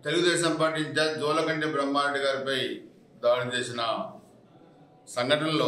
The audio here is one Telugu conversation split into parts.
తెలుగుదేశం పార్టీ ఇన్ఛార్జ్ జోలకంటి బ్రహ్మారెడ్డి గారిపై దాడి చేసిన సంఘటనలో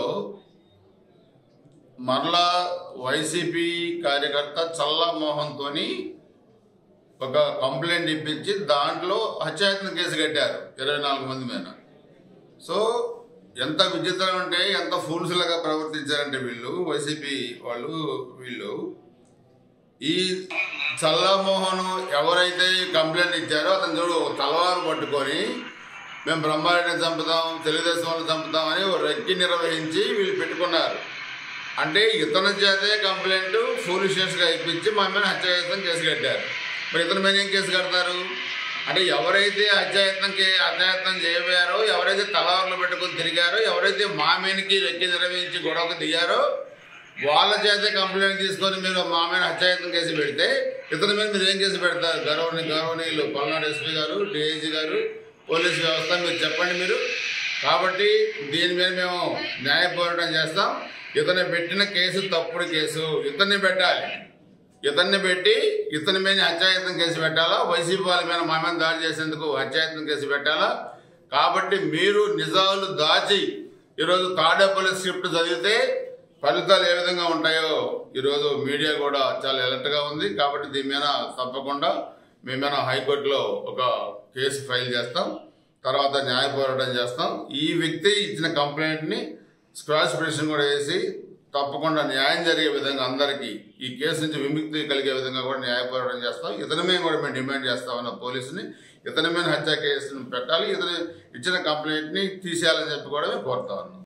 మరలా వైసీపీ కార్యకర్త చల్లా మోహన్తోని ఒక కంప్లైంట్ ఇప్పించి దాంట్లో హత్యాయత్నం కేసు కట్టారు ఇరవై నాలుగు మంది మీద సో ఎంత విచిత్రం అంటే ఎంత ఫూల్స్ లాగా ప్రవర్తించారంటే వీళ్ళు వైసీపీ వాళ్ళు వీళ్ళు ఈ చల్లామోహన్ ఎవరైతే ఈ కంప్లైంట్ ఇచ్చారో అతను చూడు తలవారు పట్టుకొని మేము బ్రహ్మారెడ్డిని చంపుతాం తెలుగుదేశం వాళ్ళని చంపుతాం అని ఓ రెక్కి నిర్వహించి వీళ్ళు పెట్టుకున్నారు అంటే ఇతని చేతే కంప్లైంట్ ఫూలిషియస్గా ఇప్పించి మా మీద హత్యాయత్నం కేసు కట్టారు మరి ఇతని మీద ఏం కేసు కడతారు అంటే ఎవరైతే హత్యాయత్నం కే- హత్యాయత్నం చేయబోయారో ఎవరైతే తలవారులు పెట్టుకొని తిరిగారో ఎవరైతే మా మీదకి రెక్కి నిర్వహించి గొడవకు దిగారో వాళ్ళ చేతే కంప్లైంట్ తీసుకొని మీరు మా మీద హత్యాయత్నం కేసు పెడితే ఇతని మీద మీరు ఏం కేసు పెడతారు గౌరవని గౌరవనీయులు Palnadu SP garu DIG garu police వ్యవస్థ మీరు చెప్పండి మీరు కాబట్టి దీని మీద మేము న్యాయ పోరాటం చేస్తాం ఇతను పెట్టిన కేసు తప్పుడు కేసు ఇతన్ని పెట్టాలి ఇతన్ని పెట్టి ఇతని మీద హత్యాయత్నం కేసు పెట్టాలా వైసీపీ వాళ్ళ మీద మా మీద దాడి చేసేందుకు హత్యాయత్నం కేసు పెట్టాలా కాబట్టి మీరు నిజాలు దాచి ఈరోజు తాడేపల్లి స్క్రిప్ట్ చదివితే ఫలితాలు ఏ విధంగా ఉంటాయో ఈరోజు మీడియా కూడా చాలా అలర్ట్గా ఉంది కాబట్టి దీని మీద తప్పకుండా మేము మీద హైకోర్టులో ఒక కేసు ఫైల్ చేస్తాం తర్వాత న్యాయ పోరాటం చేస్తాం ఈ వ్యక్తి ఇచ్చిన కంప్లైంట్ని స్క్రాచ్ పిటిషన్ కూడా వేసి తప్పకుండా న్యాయం జరిగే విధంగా అందరికీ ఈ కేసు నుంచి విముక్తి కలిగే విధంగా కూడా న్యాయ పోరాటం చేస్తాం ఇతని మీద కూడా మేము డిమాండ్ చేస్తామన్న పోలీసుని ఇతని మీద హత్య కేసును పెట్టాలి ఇతను ఇచ్చిన కంప్లైంట్ని తీసేయాలని చెప్పి కూడా మేము కోరుతా ఉన్నాం